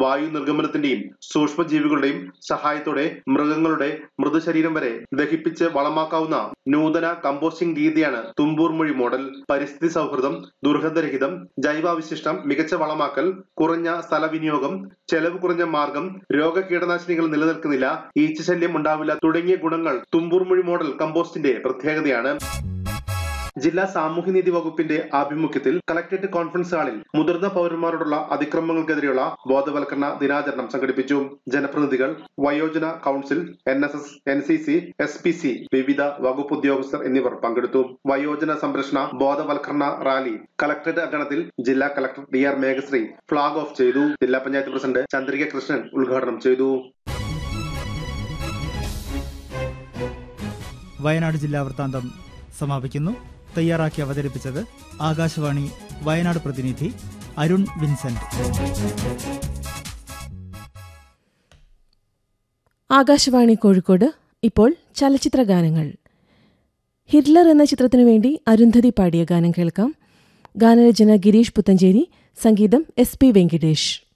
വായു നിർഗമനത്തിന്റെയും സൂക്ഷ്മജീവികളുടെയും സഹായത്തോടെ മൃഗങ്ങളുടെ മൃതശരീരം വരെ ദഹിപ്പിച്ച് വളമാക്കാവുന്ന നൂതന കമ്പോസ്റ്റിംഗ് രീതിയാണ് തുമ്പൂർ മൊഴി മോഡൽ പരിസ്ഥിതി സൗഹൃദം ദുർഗന്ധരഹിതം ജൈവാവശിഷ്ടം മികച്ച വളമാക്കൽ കുറഞ്ഞ സ്ഥലവിനിയോഗം ചെലവ് കുറഞ്ഞ മാർഗം രോഗ കീടനാശിനികൾ നിലനിൽക്കുന്നില്ല ഈച്ചശല്യം ഉണ്ടാവില്ല തുടങ്ങിയ ഗുണങ്ങൾ തുമ്പൂർ മൊഴി മോഡൽ കമ്പോസ്റ്റിന്റെ പ്രത്യേകതയാണ് ജില്ലാ സാമൂഹ്യനീതി വകുപ്പിന്റെ ആഭിമുഖ്യത്തിൽ കളക്ടറേറ്റ് കോൺഫറൻസ് ഹാളിൽ മുതിർന്ന പൗരന്മാരോടുള്ള അതിക്രമങ്ങൾക്കെതിരെയുള്ള ബോധവൽക്കരണ ദിനാചരണം സംഘടിപ്പിച്ചു ജനപ്രതിനിധികൾ വയോജന council N S S N C C S P C വിവിധ വകുപ്പ് ഉദ്യോഗസ്ഥർ എന്നിവർ പങ്കെടുത്തു വയോജന സംരക്ഷണ ബോധവൽക്കരണ റാലി കളക്ടറേറ്റ് അങ്കണത്തിൽ ജില്ലാ collector D R Meghashree flag off ചെയ്തു ജില്ലാ പഞ്ചായത്ത് പ്രസിഡന്റ് ചന്ദ്രിക കൃഷ്ണൻ ഉദ്ഘാടനം ചെയ്തു വയനാട് ജില്ലാ വൃത്താന്തം സമാപിക്കുന്നു തയ്യാറാക്കി അവതരിപ്പിച്ചത് ആകാശവാണി വയനാട് പ്രതിനിധി അരുൺ വിൻസെന്റ് ആകാശവാണി കോഴിക്കോട് ഇപ്പോൾ ചലച്ചിത്ര ഗാനങ്ങൾ ഹിറ്റ്ലർ എന്ന ചിത്രത്തിനു വേണ്ടി അരുന്ധതി പാടിയ ഗാനം കേൾക്കാം ഗാനരചന ഗിരീഷ് പുത്തഞ്ചേരി സംഗീതം എസ് പി വെങ്കിടേഷ്